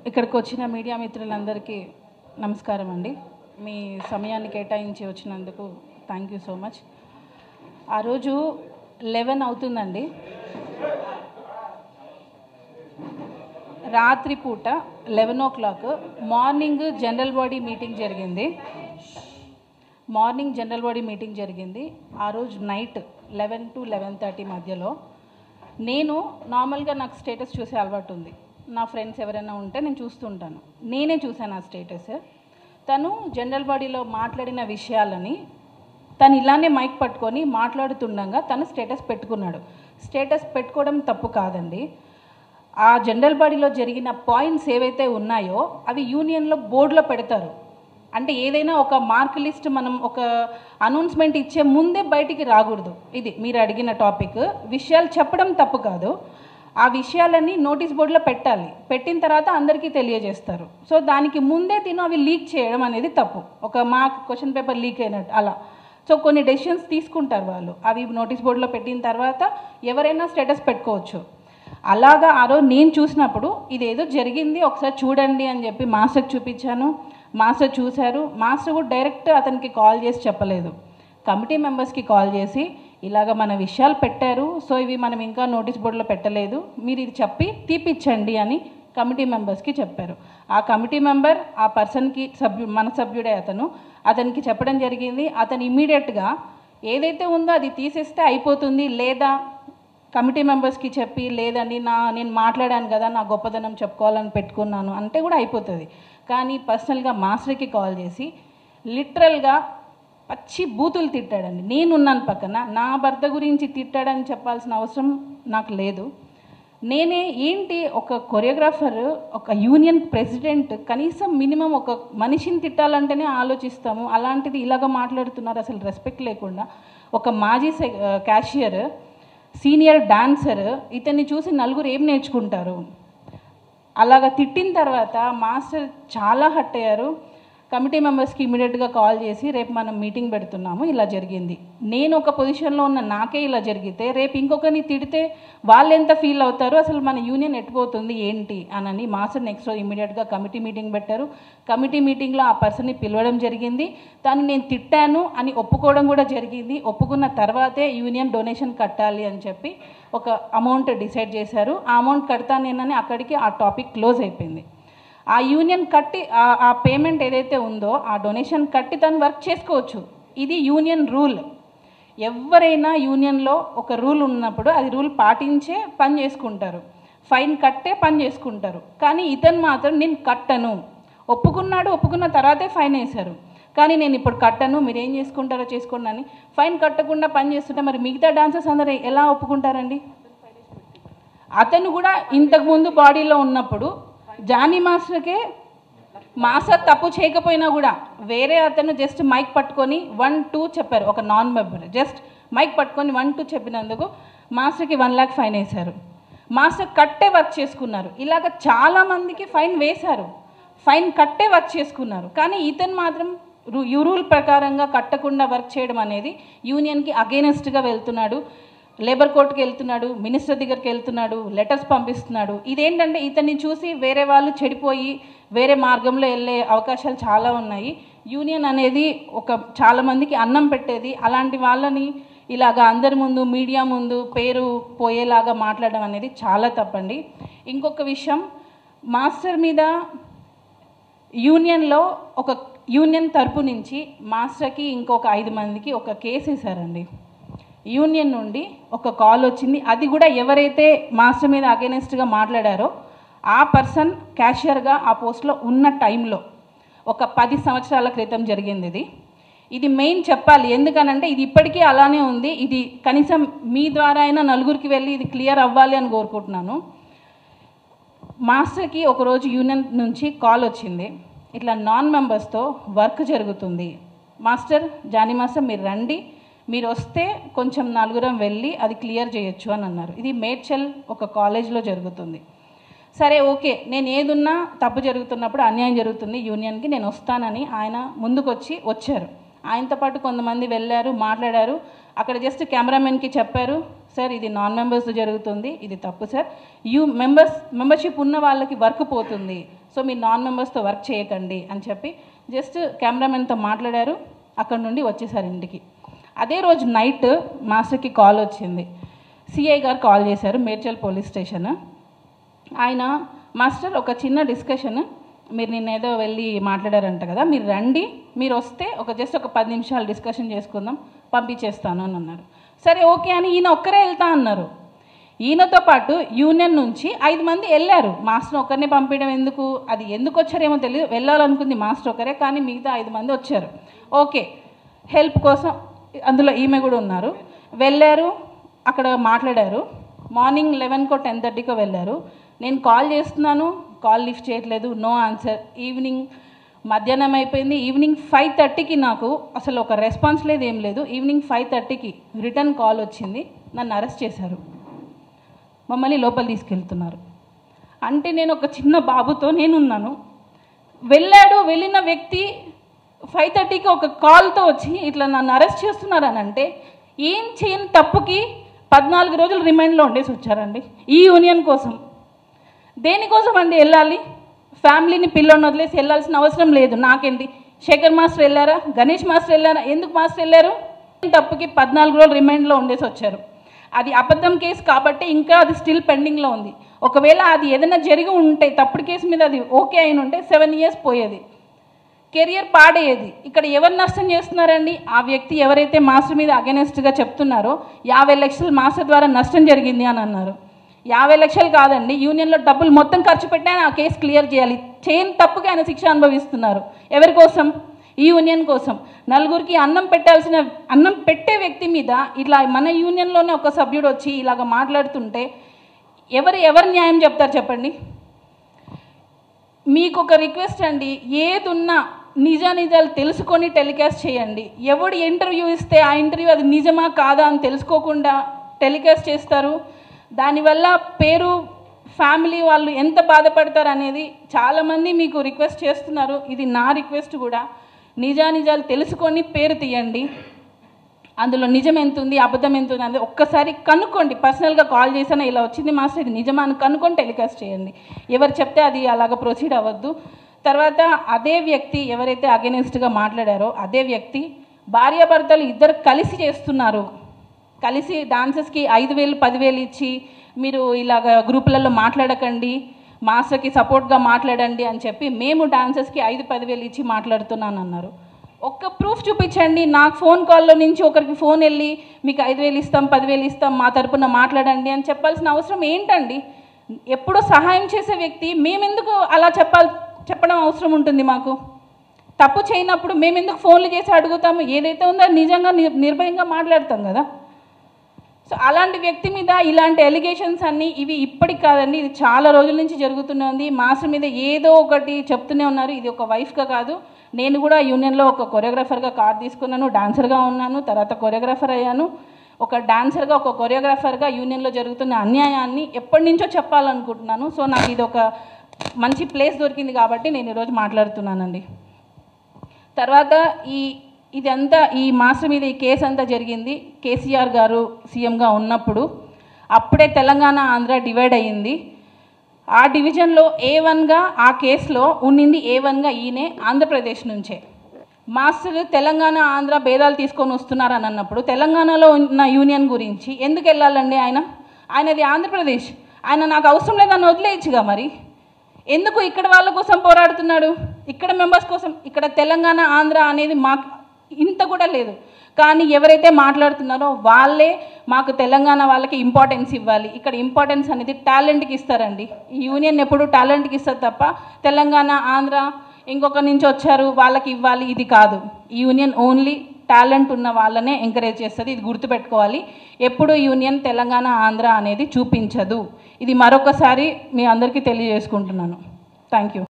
ఇక్కడికి వచ్చిన మీడియా మిత్రులందరికీ నమస్కారం అండి మీ సమయాన్ని కేటాయించి వచ్చినందుకు థ్యాంక్ యూ సో మచ్ ఆ రోజు లెవెన్ అవుతుందండి రాత్రి పూట eleven o'clock morning general body meeting జరిగింది మార్నింగ్ జనరల్ బాడీ మీటింగ్ జరిగింది ఆ రోజు night eleven to eleven thirty మధ్యలో నేను నార్మల్గా నాకు స్టేటస్ చూసే అలవాటు ఉంది నా ఫ్రెండ్స్ ఎవరైనా ఉంటే నేను చూస్తుంటాను నేనే చూశాను ఆ స్టేటస్ తను జనరల్ బాడీలో మాట్లాడిన విషయాలని తను ఇలానే మైక్ పట్టుకొని మాట్లాడుతుండగా తను స్టేటస్ పెట్టుకున్నాడు స్టేటస్ పెట్టుకోవడం తప్పు కాదండి ఆ జనరల్ బాడీలో జరిగిన పాయింట్స్ ఏవైతే ఉన్నాయో అవి యూనియన్లో బోర్డులో పెడతారు అంటే ఏదైనా ఒక మార్క్ లిస్ట్ మనం ఒక అనౌన్స్మెంట్ ఇచ్చే ముందే బయటికి రాకూడదు ఇది మీరు అడిగిన టాపిక్ విషయాలు చెప్పడం తప్పు కాదు ఆ విషయాలన్నీ నోటీస్ బోర్డులో పెట్టాలి పెట్టిన తర్వాత అందరికీ తెలియజేస్తారు సో దానికి ముందే తిను అవి లీక్ చేయడం అనేది తప్పు ఒక మార్క్ క్వశ్చన్ పేపర్ లీక్ అయినట్టు అలా సో కొన్ని డెసిషన్స్ తీసుకుంటారు వాళ్ళు అవి నోటీస్ బోర్డులో పెట్టిన తర్వాత ఎవరైనా స్టేటస్ పెట్టుకోవచ్చు అలాగా ఆ రోజు నేను చూసినప్పుడు ఇదేదో జరిగింది ఒకసారి చూడండి అని చెప్పి మాస్టర్కి చూపించాను మాస్టర్ చూశారు మాస్టర్ కూడా డైరెక్ట్ అతనికి కాల్ చేసి చెప్పలేదు కమిటీ మెంబర్స్కి కాల్ చేసి ఇలాగ మన విషయాలు పెట్టారు సో ఇవి మనం ఇంకా నోటీస్ బోర్డులో పెట్టలేదు మీరు ఇది చెప్పి తీపిచ్చండి అని కమిటీ మెంబర్స్కి చెప్పారు ఆ కమిటీ మెంబర్ ఆ పర్సన్కి సభ్యు మన సభ్యుడే అతను అతనికి చెప్పడం జరిగింది అతను ఇమీడియట్గా ఏదైతే ఉందో అది తీసేస్తే అయిపోతుంది లేదా కమిటీ మెంబర్స్కి చెప్పి లేదండి నా నేను మాట్లాడాను కదా నా గొప్పదనం చెప్పుకోవాలని పెట్టుకున్నాను అంటే కూడా అయిపోతుంది కానీ పర్సనల్గా మాస్టర్కి కాల్ చేసి లిటరల్గా పచ్చి బూతులు తిట్టాడండి నేనున్నాను పక్కన నా భర్త గురించి తిట్టాడని చెప్పాల్సిన అవసరం నాకు లేదు నేనే ఏంటి ఒక కొరియోగ్రాఫర్ ఒక యూనియన్ ప్రెసిడెంట్ కనీసం మినిమం ఒక మనిషిని తిట్టాలంటేనే ఆలోచిస్తాము అలాంటిది ఇలాగ మాట్లాడుతున్నారు అసలు రెస్పెక్ట్ లేకుండా ఒక మాజీ సె- క్యాషియర్ సీనియర్ డాన్సర్ ఇతన్ని చూసి నలుగురు ఏం నేర్చుకుంటారు అలాగ తిట్టిన తర్వాత మాస్టర్ చాలా హట్ అయ్యారు కమిటీ మెంబర్స్కి ఇమీడియట్గా కాల్ చేసి రేపు మనం మీటింగ్ పెడుతున్నాము ఇలా జరిగింది నేను ఒక పొజిషన్లో ఉన్న నాకే ఇలా జరిగితే రేపు ఇంకొకరిని తిడితే వాళ్ళు ఎంత ఫీల్ అవుతారు అసలు మన యూనియన్ ఎట్టుపోతుంది ఏంటి అనని మాస్టర్ నెక్స్ట్ రోజు ఇమీడియట్గా కమిటీ మీటింగ్ పెట్టారు కమిటీ మీటింగ్లో ఆ పర్సన్ని పిలవడం జరిగింది తను నేను తిట్టాను అని ఒప్పుకోవడం కూడా జరిగింది ఒప్పుకున్న తర్వాతే యూనియన్ డొనేషన్ కట్టాలి అని చెప్పి ఒక అమౌంట్ డిసైడ్ చేశారు ఆ అమౌంట్ కడతానేనని అక్కడికి ఆ టాపిక్ క్లోజ్ అయిపోయింది ఆ యూనియన్ కట్టి ఆ- ఆ పేమెంట్ ఏదైతే ఉందో ఆ డొనేషన్ కట్టి తను వర్క్ చేసుకోవచ్చు ఇది యూనియన్ రూల్ ఎవరైనా యూనియన్లో ఒక రూల్ ఉన్నప్పుడు అది రూల్ పాటించే పని చేసుకుంటారు ఫైన్ కట్టే పని చేసుకుంటారు కానీ ఇతను మాత్రం నేను కట్టను ఒప్పుకున్నాడు ఒప్పుకున్న తర్వాతే ఫైన్ వేశారు కానీ నేను ఇప్పుడు కట్టను మీరు ఏం చేసుకుంటారో చేసుకోండి అని ఫైన్ కట్టకుండా పని చేస్తుంటే మరి మిగతా డాన్సర్స్ అందరూ ఎలా ఒప్పుకుంటారండి అతను కూడా ఇంతకు ముందు బాడీలో ఉన్నప్పుడు జానీ మాస్టర్కే మాస్టర్ తప్పు చేయకపోయినా కూడా వేరే అతను జస్ట్ మైక్ పట్టుకొని వన్ టూ చెప్పారు ఒక నాన్ మెంబర్ జస్ట్ మైక్ పట్టుకొని వన్ టూ చెప్పినందుకు మాస్టర్కి వన్ ల్యాక్ ఫైన్ వేశారు మాస్టర్ కట్టే వర్క్ చేసుకున్నారు ఇలాగ చాలా మందికి ఫైన్ వేశారు ఫైన్ కట్టే వర్క్ చేసుకున్నారు కానీ ఇతను మాత్రం రు- యు రూల్ ప్రకారంగా కట్టకుండా వర్క్ చేయడం అనేది యూనియన్కి అగేనెస్ట్గా వెళ్తున్నాడు లేబర్ కోర్టుకి వెళ్తున్నాడు మినిస్టర్ దగ్గరికి వెళ్తున్నాడు లెటర్స్ పంపిస్తున్నాడు ఇదేంటంటే ఇతన్ని చూసి వేరే వాళ్ళు చెడిపోయి వేరే మార్గంలో వెళ్ళే అవకాశాలు చాలా ఉన్నాయి యూనియన్ అనేది ఒక చాలా మందికి అన్నం పెట్టేది అలాంటి వాళ్ళని ఇలాగా అందరి ముందు మీడియా ముందు పేరు పోయేలాగా మాట్లాడడం అనేది చాలా తప్పండి ఇంకొక విషయం మాస్టర్ మీద యూనియన్లో ఒక యూనియన్ తరపు నుంచి మాస్టర్కి ఇంకొక ఐదు మందికి ఒక కేసు వేశారండి యూనియన్ నుండి ఒక కాల్ వచ్చింది అది కూడా ఎవరైతే మాస్టర్ మీద అగేనెస్ట్గా మాట్లాడారో ఆ పర్సన్ క్యాషియర్గా ఆ పోస్ట్లో ఉన్న టైంలో ఒక పది సంవత్సరాల క్రితం జరిగింది ఇది ఇది మెయిన్ చెప్పాలి ఎందుకనంటే ఇది ఇప్పటికీ అలానే ఉంది ఇది కనీసం మీ ద్వారా అయినా నలుగురికి వెళ్ళి ఇది క్లియర్ అవ్వాలి అని కోరుకుంటున్నాను మాస్టర్కి ఒకరోజు యూనియన్ నుంచి కాల్ వచ్చింది ఇట్లా నాన్ మెంబర్స్తో వర్క్ జరుగుతుంది మాస్టర్ జానీ మాస్టర్ మీరు రండి మీరు వస్తే కొంచెం నలుగురం వెళ్ళి అది క్లియర్ చేయొచ్చు అని అన్నారు ఇది మేడ్చల్ ఒక కాలేజ్లో జరుగుతుంది సరే ఓకే నేను ఏదున్నా తప్పు జరుగుతున్నప్పుడు అన్యాయం జరుగుతుంది యూనియన్కి నేను వస్తానని ఆయన ముందుకొచ్చి వచ్చారు ఆయనతో పాటు కొంతమంది వెళ్ళారు మాట్లాడారు అక్కడ జస్ట్ కెమెరామెన్కి చెప్పారు సార్ ఇది నాన్ మెంబర్స్ జరుగుతుంది ఇది తప్పు సార్ యూ మెంబర్స్ మెంబర్షిప్ ఉన్న వాళ్ళకి వర్క్ పోతుంది సో మీరు నాన్ మెంబర్స్తో వర్క్ చేయకండి అని చెప్పి జస్ట్ కెమెరామెన్తో మాట్లాడారు అక్కడ నుండి వచ్చేసారు ఇంటికి అదే రోజు నైట్ మాస్టర్కి కాల్ వచ్చింది సిఐ గారు కాల్ చేశారు మేడ్చల్ పోలీస్ స్టేషన్ ఆయన మాస్టర్ ఒక చిన్న డిస్కషన్ మీరు నిన్న ఏదో వెళ్ళి మాట్లాడారంట కదా మీరు రండి మీరు వస్తే ఒక జస్ట్ ఒక పది నిమిషాలు డిస్కషన్ చేసుకుందాం పంపించేస్తాను అని అన్నారు సరే ఓకే అని ఈయన ఒక్కరే వెళ్తా అన్నారు ఈయనతో పాటు యూనియన్ నుంచి ఐదు మంది వెళ్ళారు మాస్టర్ ఒక్కరిని పంపించడం ఎందుకు అది ఎందుకు వచ్చారేమో తెలియదు వెళ్ళాలనుకుంది మాస్టర్ ఒకరే కానీ మిగతా ఐదు మంది వచ్చారు ఓకే హెల్ప్ కోసం అందులో ఈమె కూడా ఉన్నారు వెళ్ళారు అక్కడ మాట్లాడారు మార్నింగ్ లెవెన్కో టెన్ థర్టీకో వెళ్ళారు నేను కాల్ చేస్తున్నాను కాల్ లిఫ్ట్ చేయట్లేదు నో ఆన్సర్ ఈవినింగ్ మధ్యాహ్నం అయిపోయింది ఈవినింగ్ ఫైవ్ థర్టీకి నాకు అసలు ఒక రెస్పాన్స్ లేదు ఏం లేదు ఈవినింగ్ ఫైవ్ థర్టీకి రిటర్న్ కాల్ వచ్చింది నన్ను అరెస్ట్ చేశారు మమ్మల్ని లోపల తీసుకెళ్తున్నారు అంటే నేను ఒక చిన్న బాబుతో నేనున్నాను వెళ్ళాడు వెళ్ళిన వ్యక్తి ఫైవ్ థర్టీకి ఒక కాల్తో వచ్చి ఇట్లా నన్ను అరెస్ట్ చేస్తున్నారు అని అంటే ఏం చేయని తప్పుకి పద్నాలుగు రోజులు రిమైండ్లో ఉండేసి వచ్చారండి ఈ యూనియన్ కోసం దేనికోసం అండి వెళ్ళాలి ఫ్యామిలీని పిల్లని వదిలేసి వెళ్ళాల్సిన అవసరం లేదు నాకేంటి శేఖర్ మాస్టర్ వెళ్ళారా గణేష్ మాస్టర్ వెళ్ళారా ఎందుకు మాస్టర్ వెళ్ళారు తప్పుకి పద్నాలుగు రోజులు రిమైండ్లో ఉండేసి వచ్చారు అది అబద్ధం కేసు కాబట్టి ఇంకా అది స్టిల్ పెండింగ్లో ఉంది ఒకవేళ అది ఏదైనా జరిగి ఉంటే తప్పుడు కేసు మీద అది ఓకే అయిన ఉంటే సెవెన్ ఇయర్స్ పోయేది కెరియర్ పాడేది ఇక్కడ ఎవరు నష్టం చేస్తున్నారండి ఆ వ్యక్తి ఎవరైతే మాస్టర్ మీద అగెనెస్ట్గా చెప్తున్నారో యాభై లక్షలు మాస్టర్ ద్వారా నష్టం జరిగింది అని అన్నారు యాభై లక్షలు కాదండి యూనియన్లో డబ్బులు మొత్తం ఖర్చు పెట్టి ఆయన ఆ కేసు క్లియర్ చేయాలి చేయని తప్పుగా ఆయన శిక్ష అనుభవిస్తున్నారు ఎవరి కోసం ఈ యూనియన్ కోసం నలుగురికి అన్నం పెట్టాల్సిన అన్నం పెట్టే వ్యక్తి మీద ఇట్లా మన యూనియన్లోనే ఒక సభ్యుడు వచ్చి ఇలాగ మాట్లాడుతుంటే ఎవరు ఎవరు న్యాయం చెప్తారు చెప్పండి మీకు ఒక రిక్వెస్ట్ అండి ఏదున్నా నిజ నిజాలు తెలుసుకొని టెలికాస్ట్ చేయండి ఎవడు ఇంటర్వ్యూ ఇస్తే ఆ ఇంటర్వ్యూ అది నిజమా కాదా అని తెలుసుకోకుండా టెలికాస్ట్ చేస్తారు దానివల్ల పేరు ఫ్యామిలీ వాళ్ళు ఎంత బాధపడతారు అనేది చాలామంది మీకు రిక్వెస్ట్ చేస్తున్నారు ఇది నా రిక్వెస్ట్ కూడా నిజానిజాలు తెలుసుకొని పేరు తీయండి అందులో నిజం ఎంత ఉంది అబద్ధం ఎంత ఉంది అనేది ఒక్కసారి కనుక్కోండి పర్సనల్గా కాల్ చేసినా ఇలా వచ్చింది మాస్టర్ ఇది నిజమా అని కనుక్కొని టెలికాస్ట్ చేయండి ఎవరు చెప్తే అది అలాగ ప్రొసీడ్ అవ్వద్దు తర్వాత అదే వ్యక్తి ఎవరైతే అగెనిస్ట్గా మాట్లాడారో అదే వ్యక్తి భార్యాభర్తలు ఇద్దరు కలిసి చేస్తున్నారు కలిసి డాన్సెస్కి ఐదు వేలు పదివేలు ఇచ్చి మీరు ఇలాగ గ్రూపులలో మాట్లాడకండి మాస్టర్కి సపోర్ట్గా మాట్లాడండి అని చెప్పి మేము డాన్సెస్కి ఐదు పదివేలు ఇచ్చి మాట్లాడుతున్నాను అన్నారు ఒక్క ప్రూఫ్ చూపించండి నాకు ఫోన్ కాల్లో నుంచి ఒకరికి ఫోన్ వెళ్ళి మీకు ఐదు వేలు ఇస్తాం పదివేలు ఇస్తాం మా తరపున మాట్లాడండి అని చెప్పాల్సిన అవసరం ఏంటండి ఎప్పుడో సహాయం చేసే వ్యక్తి మేమెందుకు అలా చెప్పాలి చెప్పడం అవసరం ఉంటుంది మాకు తప్పు చేయనప్పుడు మేమెందుకు ఫోన్లు చేసి అడుగుతాము ఏదైతే ఉందో అది నిజంగా నిర్- నిర్భయంగా మాట్లాడతాం కదా సో అలాంటి వ్యక్తి మీద ఇలాంటి ఎలిగేషన్స్ అన్నీ ఇవి ఇప్పటికి కాదండి ఇది చాలా రోజుల నుంచి జరుగుతూనే ఉంది మాస్టర్ మీద ఏదో ఒకటి చెప్తూనే ఉన్నారు ఇది ఒక వైఫ్గా కాదు నేను కూడా యూనియన్లో ఒక కొరియోగ్రాఫర్గా కార్డ్ తీసుకున్నాను డాన్సర్గా ఉన్నాను తర్వాత కొరియోగ్రాఫర్ అయ్యాను ఒక డాన్సర్గా ఒక కొరియోగ్రాఫర్గా యూనియన్లో జరుగుతున్న అన్యాయాన్ని ఎప్పటి నుంచో చెప్పాలనుకుంటున్నాను సో నాకు ఇది ఒక మంచి ప్లేస్ దొరికింది కాబట్టి నేను ఈరోజు మాట్లాడుతున్నానండి తర్వాత ఈ ఇదంతా ఈ మాస్టర్ మీద ఈ కేసు అంతా జరిగింది కేసీఆర్ గారు సీఎంగా ఉన్నప్పుడు అప్పుడే తెలంగాణ ఆంధ్ర డివైడ్ అయ్యింది ఆ డివిజన్లో ఏ వన్గా ఆ కేసులో ఉన్నింది ఏ వన్గా ఈయనే ఆంధ్రప్రదేశ్ నుంచే మాస్టర్ తెలంగాణ ఆంధ్ర భేదాలు తీసుకొని వస్తున్నారని అన్నప్పుడు తెలంగాణలో ఉన్న యూనియన్ గురించి ఎందుకు వెళ్ళాలండి ఆయన ఆయనది ఆంధ్రప్రదేశ్ ఆయన నాకు అవసరం లేదని వదిలేయచ్చుగా మరి ఎందుకు ఇక్కడ వాళ్ళ కోసం పోరాడుతున్నాడు ఇక్కడ మెంబర్స్ కోసం ఇక్కడ తెలంగాణ ఆంధ్ర అనేది మాకు ఇంత కూడా లేదు కానీ ఎవరైతే మాట్లాడుతున్నారో వాళ్ళే మాకు తెలంగాణ వాళ్ళకి ఇంపార్టెన్స్ ఇవ్వాలి ఇక్కడ ఇంపార్టెన్స్ అనేది టాలెంట్కి ఇస్తారండి ఈ యూనియన్ ఎప్పుడు టాలెంట్కి ఇస్తారు తప్ప తెలంగాణ ఆంధ్ర ఇంకొక నుంచి వచ్చారు వాళ్ళకి ఇవ్వాలి ఇది కాదు ఈ యూనియన్ ఓన్లీ టాలెంట్ ఉన్న వాళ్ళనే ఎంకరేజ్ చేస్తుంది ఇది గుర్తుపెట్టుకోవాలి ఎప్పుడు యూనియన్ తెలంగాణ ఆంధ్ర అనేది చూపించదు ఇది మరొకసారి మీ అందరికీ తెలియజేసుకుంటున్నాను థ్యాంక్ యూ